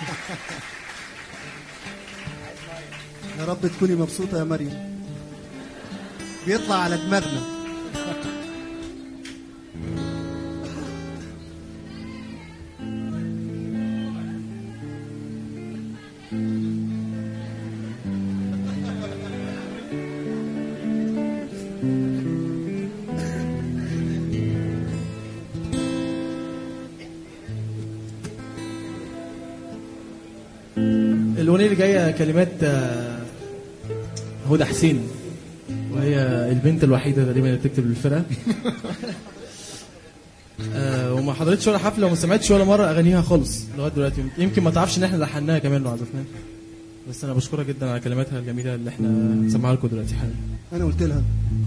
يا رب تكوني مبسوطة يا مريم بيطلع على دماغنا الأغنية اللي جاية كلمات آه، هدى حسين وهي البنت الوحيدة تقريبا اللي بتكتب للفرقة آه، وما حضرتش ولا حفلة وما سمعتش ولا مرة أغانيها خالص لغاية دلوقتي يمكن ما تعرفش إن إحنا لحناها كمان وعزفناها بس أنا بشكرها جدا على كلماتها الجميلة اللي إحنا هنسمعها لكم دلوقتي حالا أنا قلت لها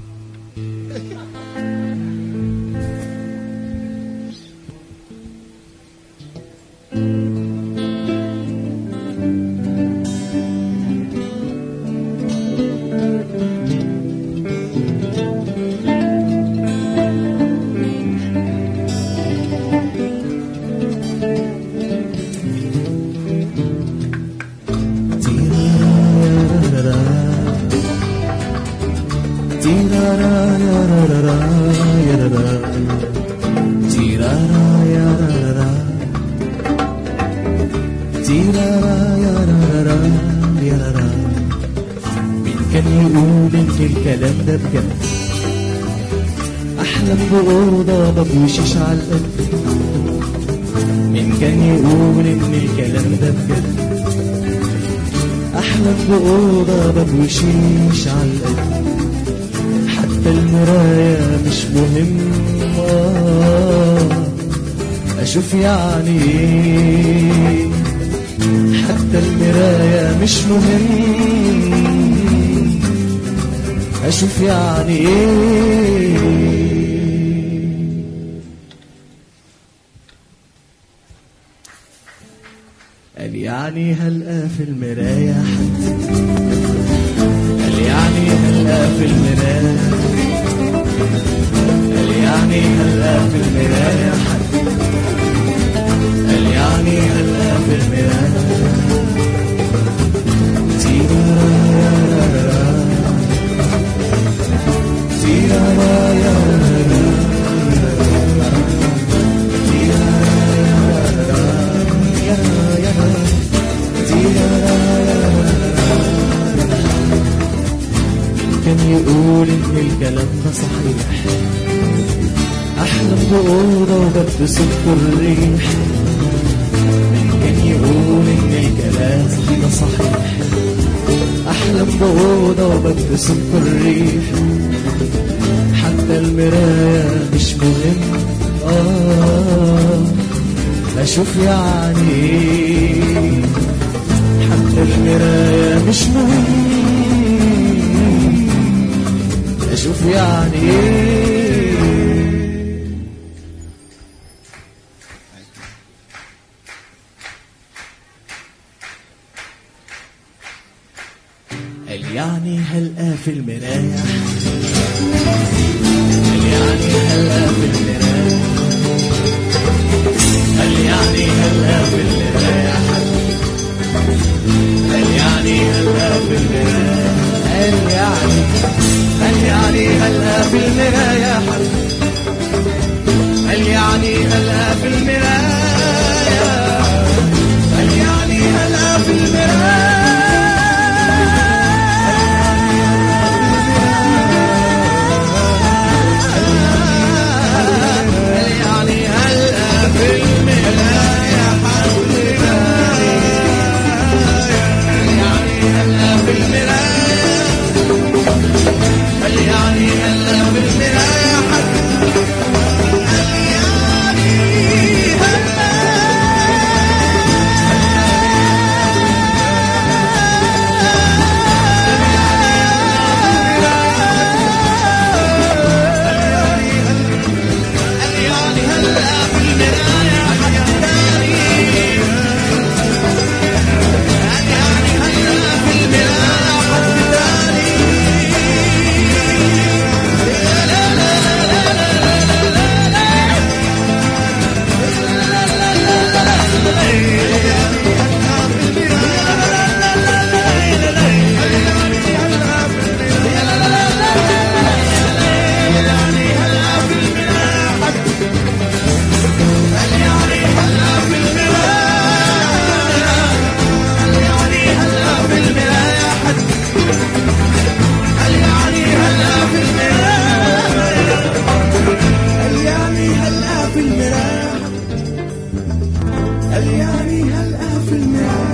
مين كان يقول إن الكلام ده بجد أحلم بأوضة ببوشيش على القد مين كان يقول إن الكلام ده بجد أحلم بأوضة ببوشيش على القد حتى المراية مش مهم آه، أشوف يعني إيه حتى المراية مش مهم أشوف يعني إيه قال يعني هلقى في المراية حد قال يعني هلقى في المراية قال يعني هلقى في المراية حد قال يعني هلقى في المراية تيرارارارا كان يقول ان الكلام ده صحيح احلم بأوضة وببتسم الريح كان يقول ان الكلام ده صحيح احلم بأوضة وببتسم الريح حتى المراية مش مهم آه أشوف يعني إيه. حتى المراية مش مهم أشوف يعني إيه قال يعني هلقى في المراية قال يعني هلقى في المراية قال يعني هلقى في المراية قال يعني هلقى في المراية قال يعني قال يعني هلقى في المراية قال يعني هلقى في المراية قال يعني هلقى في المراية قال يعني هلقى في المراية أغانيها الآن في النت